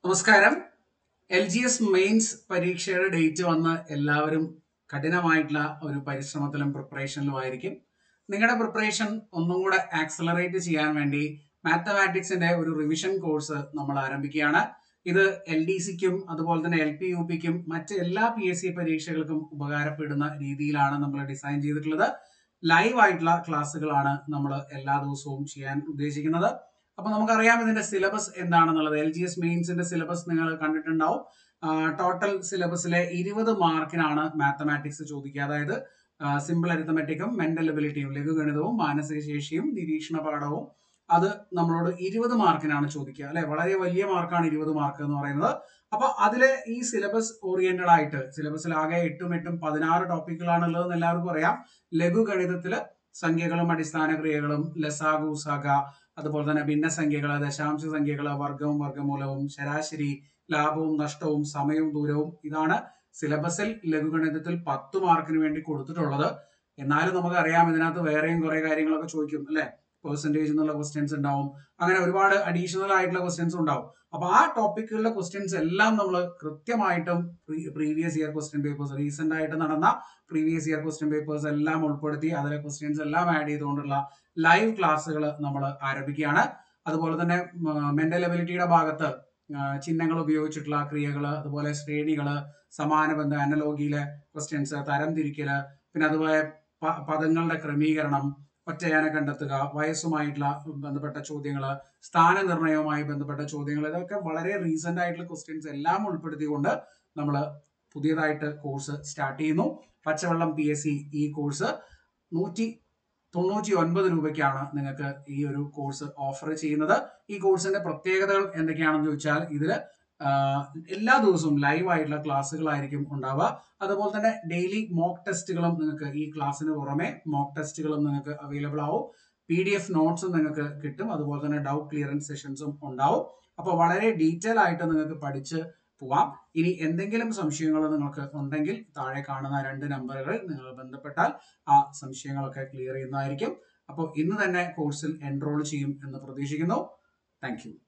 നമസ്കാരം L G S mains പരീക്ഷയുടെ date വന്ന് എല്ലാവരും കഠിനമായിട്ടുള്ള ഒരു പരിശ്രമത്തിലും പ്രിപ്പറേഷനിലും ആയിരിക്കും നിങ്ങളുടെ പ്രിപ്പറേഷൻ ഒന്നും കൂടെ ആക്സലറേറ്റ് ചെയ്യാൻ വേണ്ടി മാത്തമാറ്റിക്സിന്റെ ഒരു റിവിഷൻ കോഴ്സ് നമ്മൾ ആരംഭിക്കുകയാണ് ഇത് എൽ ഡി സിക്കും അതുപോലെ തന്നെ എൽ പി യു പിക്കും മറ്റ് എല്ലാ പി എസ് സി പരീക്ഷകൾക്കും ഉപകാരപ്പെടുന്ന രീതിയിലാണ് നമ്മൾ ഡിസൈൻ ചെയ്തിട്ടുള്ളത് ലൈവ് ആയിട്ടുള്ള ക്ലാസ്സുകളാണ് നമ്മൾ എല്ലാ ദിവസവും ചെയ്യാൻ ഉദ്ദേശിക്കുന്നത് അപ്പൊ നമുക്കറിയാം ഇതിന്റെ സിലബസ് എന്താണെന്നുള്ളത് എൽ ജി എസ് മെയിൻസിന്റെ സിലബസ് നിങ്ങൾ കണ്ടിട്ടുണ്ടാവും ടോട്ടൽ സിലബസിലെ ഇരുപത് മാർക്കിനാണ് മാത്തമാറ്റിക്സ് ചോദിക്കുക അതായത് സിമ്പിൾ അരിത്തമെറ്റിക്കും മെന്റൽ എബിലിറ്റിയും ലഘുഗണിതവും മാനസിക ശേഷിയും നിരീക്ഷണ പാഠവും അത് നമ്മളോട് ഇരുപത് മാർക്കിനാണ് ചോദിക്കുക അല്ലെ വളരെ വലിയ മാർക്കാണ് ഇരുപത് മാർക്ക് എന്ന് പറയുന്നത് അപ്പൊ അതിലെ ഈ സിലബസ് ഓറിയന്റഡ് ആയിട്ട് സിലബസിൽ ആകെ എട്ടും എട്ടും പതിനാറ് ടോപ്പിക്കുകളാണ് ഉള്ളതെന്ന് എല്ലാവർക്കും അറിയാം ലഘുഗണിതത്തില് സംഖ്യകളും അടിസ്ഥാന ക്രിയകളും ലസാഗു സഗ അതുപോലെ തന്നെ ഭിന്നസംഖ്യകൾ ദശാംശ സംഖ്യകൾ വർഗവും വർഗമൂലവും ശരാശരി ലാഭവും നഷ്ടവും സമയവും ദൂരവും ഇതാണ് സിലബസിൽ ലഘുഗണിതത്തിൽ പത്ത് മാർക്കിന് വേണ്ടി കൊടുത്തിട്ടുള്ളത് എന്നാലും നമുക്കറിയാം ഇതിനകത്ത് വേറെയും കുറെ കാര്യങ്ങളൊക്കെ ചോദിക്കും അല്ലെ പെർസെന്റേജ് എന്നുള്ള ക്വസ്റ്റ്യൻസ് ഉണ്ടാവും അങ്ങനെ ഒരുപാട് അഡീഷണൽ ആയിട്ടുള്ള ക്വസ്റ്റ്യൻസ് ഉണ്ടാവും അപ്പൊ ആ ടോപ്പിക്കുകളിലെ ക്വസ്റ്റ്യൻസ് എല്ലാം നമ്മൾ കൃത്യമായിട്ടും previous year question papers recent ആയിട്ട് നടന്ന പ്രീവിയസ് ഇയർ ക്വസ്റ്റ്യൻ പേപ്പേഴ്സ് എല്ലാം ഉൾപ്പെടുത്തി അതിലെ ക്വസ്റ്റ്യൻസ് എല്ലാം ആഡ് ചെയ്തുകൊണ്ടുള്ള ലൈവ് ക്ലാസ്സുകൾ നമ്മൾ ആരംഭിക്കുകയാണ് അതുപോലെ തന്നെ മെന്റൽ എബിലിറ്റിയുടെ ഭാഗത്ത് ചിഹ്നങ്ങൾ ഉപയോഗിച്ചിട്ടുള്ള ക്രിയകൾ അതുപോലെ ശ്രേണികള് സമാന ബന്ധ അനലോഗിയിലെ ക്വസ്റ്റ്യൻസ് തരംതിരിക്കല് പിന്നെ അതുപോലെ പദങ്ങളുടെ ക്രമീകരണം ഒറ്റയാനെ കണ്ടെത്തുക വയസ്സുമായിട്ടുള്ള ബന്ധപ്പെട്ട ചോദ്യങ്ങൾ സ്ഥാനനിർണയവുമായി ബന്ധപ്പെട്ട ചോദ്യങ്ങൾ ഇതൊക്കെ വളരെ റീസെന്റ് ആയിട്ടുള്ള ക്വസ്റ്റ്യൻസ് എല്ലാം ഉൾപ്പെടുത്തിക്കൊണ്ട് നമ്മൾ പുതിയതായിട്ട് കോഴ്സ് സ്റ്റാർട്ട് ചെയ്യുന്നു പച്ചവെള്ളം പി എസ് സി ഈ കോഴ്സ് നൂറ്റി തൊണ്ണൂറ്റി ഒൻപത് രൂപയ്ക്കാണ് നിങ്ങൾക്ക് ഈ ഒരു കോഴ്സ് ഓഫർ ചെയ്യുന്നത് ഈ കോഴ്സിന്റെ പ്രത്യേകതകൾ എന്തൊക്കെയാണെന്ന് ചോദിച്ചാൽ ഇതിൽ എല്ലാ ദിവസവും ലൈവ് ആയിട്ടുള്ള ക്ലാസ്സുകളായിരിക്കും ഉണ്ടാവുക അതുപോലെ തന്നെ ഡെയിലി മോക്ക് ടെസ്റ്റുകളും നിങ്ങൾക്ക് ഈ ക്ലാസ്സിന് പുറമെ മോക്ക് ടെസ്റ്റുകളും നിങ്ങൾക്ക് അവൈലബിൾ ആവും പി ഡി എഫ് നോട്ട്സും നിങ്ങൾക്ക് കിട്ടും അതുപോലെ തന്നെ ഡൗട്ട് ക്ലിയറൻസ് സെഷൻസും ഉണ്ടാവും അപ്പോൾ വളരെ ഡീറ്റെയിൽ ആയിട്ട് നിങ്ങൾക്ക് പഠിച്ച് പോവാം ഇനി എന്തെങ്കിലും സംശയങ്ങൾ നിങ്ങൾക്ക് ഉണ്ടെങ്കിൽ താഴെ കാണുന്ന രണ്ട് നമ്പറുകൾ നിങ്ങൾ ബന്ധപ്പെട്ടാൽ ആ സംശയങ്ങളൊക്കെ ക്ലിയർ ചെയ്യുന്നതായിരിക്കും അപ്പോൾ ഇന്ന് തന്നെ കോഴ്സിൽ എൻറോൾ ചെയ്യും എന്ന് പ്രതീക്ഷിക്കുന്നു താങ്ക്